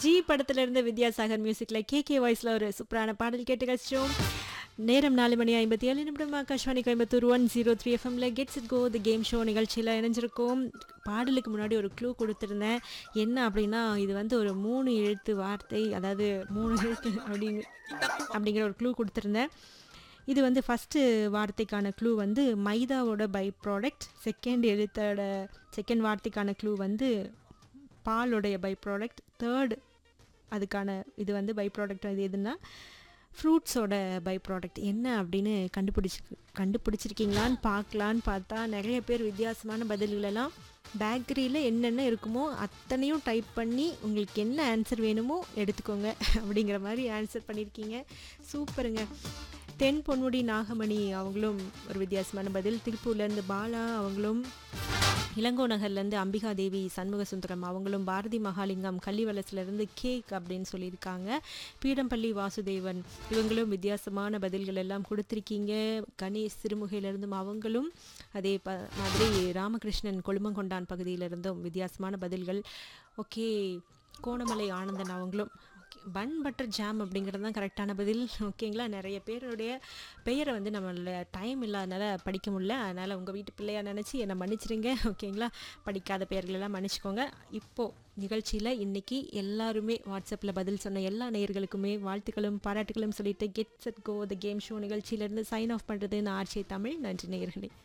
G படத்துல இருந்து வித்யாசாகர் மியூசிக்ல கே கே வாய்ஸ்ல ஒரு சூப்பரான பாடல் கேட்டு கழிச்சோம் நேரம் நாலு மணி ஐம்பத்தி ஏழு நிமிடம் Akashvani Coimbatore one zero three எஃப்எம்ல gets it go the game show நிகழ்ச்சியில் இணைஞ்சிருக்கோம் பாடலுக்கு முன்னாடி ஒரு க்ளூ கொடுத்துருந்தேன் என்ன அப்படின்னா இது வந்து ஒரு மூணு எழுத்து வார்த்தை அதாவது மூணு எழுத்து அப்படிங்க அப்படிங்கிற ஒரு க்ளூ கொடுத்துருந்தேன் இது வந்து ஃபஸ்ட்டு வார்த்தைக்கான க்ளூ வந்து மைதாவோட பை ப்ராடக்ட் செகண்ட் எழுத்தோட செகண்ட் வார்த்தைக்கான க்ளூ வந்து பாலுடைய பை ப்ராடக்ட் தேர்ட் அதுக்கான இது வந்து பை ப்ராடக்ட் இது எதுன்னா ஃப்ரூட்ஸோட பை ப்ராடக்ட் என்ன அப்படின்னு கண்டுபிடிச்சி கண்டுபிடிச்சிருக்கீங்களான்னு பார்க்கலான்னு பார்த்தா நிறைய பேர் வித்தியாசமான பதில்களெல்லாம் பேக்கரியில் என்னென்ன இருக்குமோ அத்தனையும் டைப் பண்ணி உங்களுக்கு என்ன ஆன்சர் வேணுமோ எடுத்துக்கோங்க அப்படிங்கிற மாதிரி ஆன்சர் பண்ணியிருக்கீங்க சூப்பருங்க தென் பொன்முடி நாகமணி அவங்களும் ஒரு வித்தியாசமான பதில் திருப்பூர்லேருந்து பாலா அவங்களும் இளங்கோ நகர்லேருந்து அம்பிகா தேவி சண்முக சுந்தரம் அவங்களும் பாரதி மகாலிங்கம் கள்ளிவலசிலேருந்து கேக் அப்படின்னு சொல்லியிருக்காங்க பீடம்பள்ளி வாசுதேவன் இவங்களும் வித்தியாசமான பதில்கள் எல்லாம் கொடுத்துருக்கீங்க கணேஷ் சிறுமுகையிலிருந்தும் அவங்களும் அதே ப மாதிரி ராமகிருஷ்ணன் கொழுமங்கொண்டான் பகுதியிலிருந்தும் வித்தியாசமான பதில்கள் ஓகே கோணமலை ஆனந்தன் அவங்களும் பன் பட்டர் ஜாம் அப்படிங்கிறது தான் கரெக்டான பதில் ஓகேங்களா நிறைய பேருடைய பெயரை வந்து நம்மள டைம் இல்லாதனால படிக்க முடியல அதனால் உங்கள் வீட்டு பிள்ளையா நினச்சி என்னை மன்னிச்சிருங்க ஓகேங்களா படிக்காத பெயர்களெல்லாம் மன்னிச்சிக்கோங்க இப்போது நிகழ்ச்சியில் இன்றைக்கி எல்லாருமே வாட்ஸ்அப்பில் பதில் சொன்ன எல்லா நேயர்களுக்குமே வாழ்த்துக்களும் பாராட்டுகளும் சொல்லிட்டு get set go the game show நிகழ்ச்சியிலேருந்து சைன் ஆஃப் பண்ணுறது நான் ஆர்ச்சி தமிழ் நன்றி நேயர்களே